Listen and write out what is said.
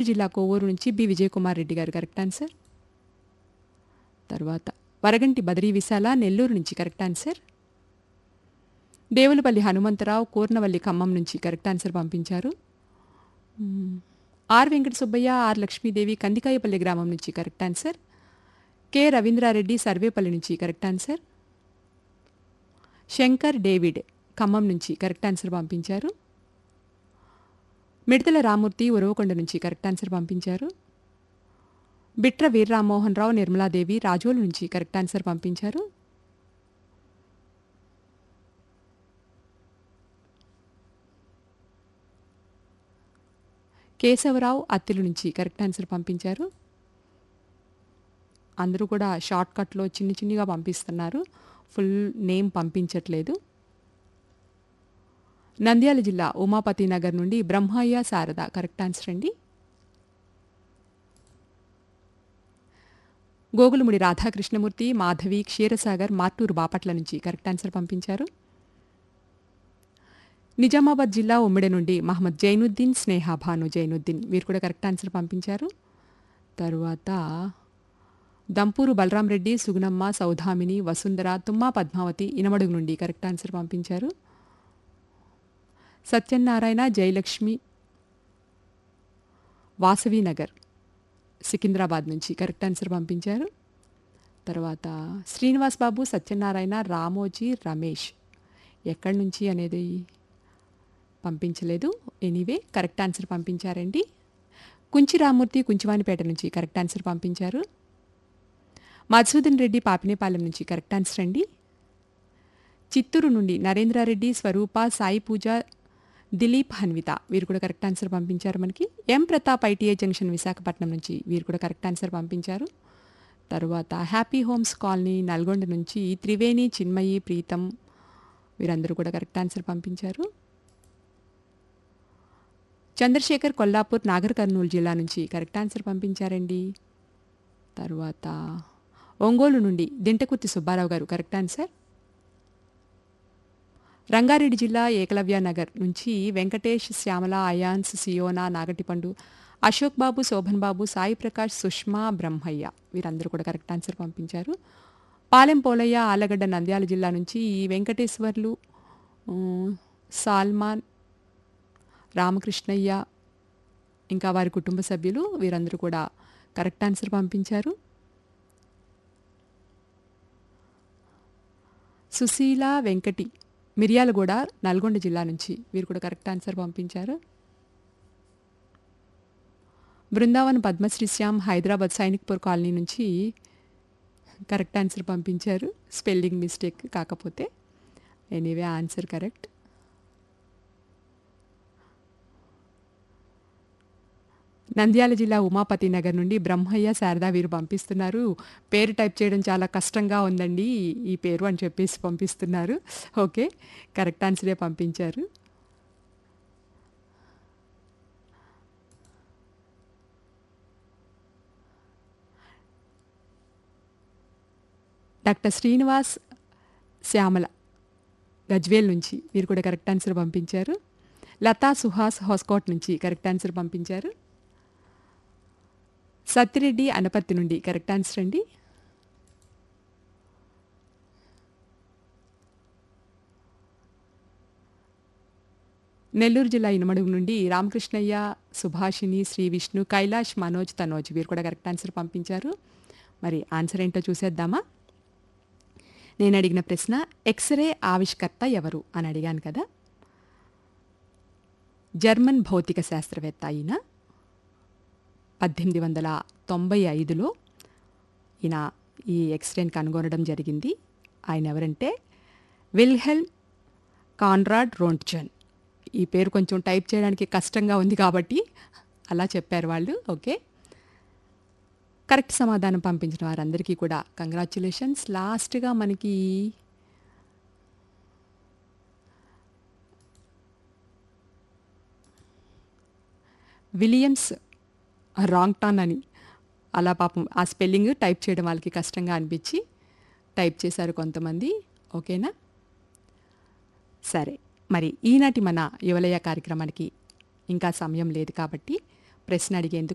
జిల్లా కోవూరు నుంచి బి విజయకుమార్ రెడ్డి గారు కరెక్ట్ ఆన్సర్ తర్వాత వరగంటి బదరీ విశాల నెల్లూరు నుంచి కరెక్ట్ ఆన్సర్ దేవులపల్లి హనుమంతరావు కూర్నవల్లి ఖమ్మం నుంచి కరెక్ట్ ఆన్సర్ పంపించారు మ్మ్. ఆర్ వెంకట సుబ్బయ్య ఆర్ లక్ష్మీదేవి కందికాయపల్లి గ్రామం నుంచి correct answer K Ravindra Reddy Sarvepalli నుంచి correct answer Shankar David Khammam నుంచి కరెక్ట్ ఆన్సర్ పంపించారు మిడతల రామూర్తి ఉరవకొండ నుంచి కరెక్ట్ ఆన్సర్ పంపించారు బిట్ర వీర్రామ్మోహన్ రావు నిర్మలాదేవి రాజోలు నుంచి కరెక్ట్ ఆన్సర్ పంపించారు కేశవరావు అత్తిలి నుంచి కరెక్ట్ ఆన్సర్ పంపించారు అందరూ కూడా షార్ట్ కట్లో చిన్ని చిన్నిగా పంపిస్తున్నారు ఫుల్ నేమ్ పంపించట్లేదు నంద్యాల జిల్లా ఉమాపతి నగర్ నుండి బ్రహ్మయ్య శారద కరెక్ట్ ఆన్సర్ అండి గోగులముడి రాధాకృష్ణమూర్తి మాధవి క్షీరసాగర్ మార్టూరు బాపట్ల నుంచి కరెక్ట్ ఆన్సర్ పంపించారు నిజామాబాద్ జిల్లా ఉమ్మిడి నుండి మహమ్మద్ జైనుద్దీన్ స్నేహ భాను జైనుద్దీన్ వీరు కూడా కరెక్ట్ ఆన్సర్ పంపించారు తరువాత దంపూరు బలరాం రెడ్డి సుగుణమ్మ సౌధామిని వసుంధర తుమ్మా పద్మావతి ఇనమడుగు నుండి కరెక్ట్ ఆన్సర్ పంపించారు సత్యనారాయణ జయలక్ష్మి వాసవి నగర్ సికింద్రాబాద్ నుంచి కరెక్ట్ ఆన్సర్ పంపించారు తర్వాత శ్రీనివాస్ బాబు సత్యనారాయణ రామోజీ రమేష్ ఎక్కడి నుంచి అనేది పంపించలేదు ఎనీవే కరెక్ట్ ఆన్సర్ పంపించారండి కుంచి రామూర్తి కుంచివానిపేట నుంచి కరెక్ట్ ఆన్సర్ పంపించారు మధుసూదన్ రెడ్డి పాపినేపాలెం నుంచి కరెక్ట్ ఆన్సర్ అండి చిత్తూరు నుండి నరేంద్రారెడ్డి స్వరూప సాయి పూజ దిలీప్ హన్విత వీరు కూడా కరెక్ట్ ఆన్సర్ పంపించారు మనకి M Pratap ITI junction Visakhapatnam నుంచి వీరు కూడా కరెక్ట్ ఆన్సర్ పంపించారు తరువాత హ్యాపీ హోమ్స్ కాలనీ నల్గొండ నుంచి త్రివేణి చిన్మయి ప్రీతం వీరందరూ కూడా కరెక్ట్ ఆన్సర్ పంపించారు చంద్రశేఖర్ కొల్లాపూర్ నాగర్ కర్నూలు జిల్లా నుంచి కరెక్ట్ ఆన్సర్ పంపించారండి తరువాత ఒంగోలు నుండి దింటకుర్తి సుబ్బారావు గారు కరెక్ట్ ఆన్సర్ రంగారెడ్డి జిల్లా ఏకలవ్య నగర్ నుంచి వెంకటేష్ శ్యామల అయాన్స్ సియోనా నాగటిపండు అశోక్ బాబు శోభన్ బాబు సాయి ప్రకాష్ సుష్మా బ్రహ్మయ్య వీరందరూ కూడా కరెక్ట్ ఆన్సర్ పంపించారు పాలెం పోలయ్య ఆలగడ్డ నంద్యాల జిల్లా నుంచి వెంకటేశ్వర్లు ఆ, సాల్మాన్ రామకృష్ణయ్య ఇంకా వారి కుటుంబ సభ్యులు వీరందరూ కూడా కరెక్ట్ ఆన్సర్ పంపించారు సుశీల వెంకటి మిర్యాలగూడ నల్గొండ జిల్లా నుంచి వీరు కూడా కరెక్ట్ ఆన్సర్ పంపించారు బృందావన్ పద్మశ్రీ శ్యామ్ హైదరాబాద్ సైనిక్పూర్ కాలనీ నుంచి కరెక్ట్ ఆన్సర్ పంపించారు స్పెల్లింగ్ మిస్టేక్ కాకపోతే ఎనీవే ఆన్సర్ కరెక్ట్ నంద్యాల జిల్లా ఉమాపతి నగర్ నుండి బ్రహ్మయ్య శారదా వీరు పంపిస్తున్నారు పేరు టైప్ చేయడం చాలా కష్టంగా ఉందండి ఈ పేరు అని చెప్పేసి పంపిస్తున్నారు ఓకే కరెక్ట్ ఆన్సరే పంపించారు డాక్టర్ శ్రీనివాస్ శ్యామల గజ్వేల్ నుంచి వీరు కూడా కరెక్ట్ ఆన్సర్ పంపించారు లతా సుహాస్ హోస్కోట్ నుంచి కరెక్ట్ ఆన్సర్ పంపించారు సత్యరెడ్డి అనపర్తి నుండి కరెక్ట్ ఆన్సర్ అండి నెల్లూరు జిల్లా ఇనుమడుగు నుండి రామకృష్ణయ్య సుభాషిణి శ్రీ విష్ణు కైలాష్ మనోజ్ తనోజ్ వీరు కూడా కరెక్ట్ ఆన్సర్ పంపించారు మరి ఆన్సర్ ఏంటో చూసేద్దామా నేను అడిగిన ప్రశ్న ఎక్స్రే ఆవిష్కర్త ఎవరు అని అడిగాను కదా జర్మన్ భౌతిక శాస్త్రవేత్త అయిన పద్దెనిమిది వందల తొంభై ఐదులో ఈయన ఈ ఎక్స్రేని కనుగొనడం జరిగింది ఆయన ఎవరంటే విల్హెల్మ్ కాన్రాడ్ రోంట్జన్ ఈ పేరు కొంచెం టైప్ చేయడానికి కష్టంగా ఉంది కాబట్టి అలా చెప్పారు వాళ్ళు ఓకే కరెక్ట్ సమాధానం పంపించిన వారందరికీ కూడా కంగ్రాచులేషన్స్ లాస్ట్గా మనకి విలియమ్స్ రాంగ్ టర్న్ అని అలా పాపం ఆ స్పెల్లింగ్ టైప్ చేయడం వాళ్ళకి కష్టంగా అనిపించి టైప్ చేశారు కొంతమంది ఓకేనా సరే మరి ఈనాటి మన యువలయ కార్యక్రమానికి ఇంకా సమయం లేదు కాబట్టి ప్రశ్న అడిగేందుకు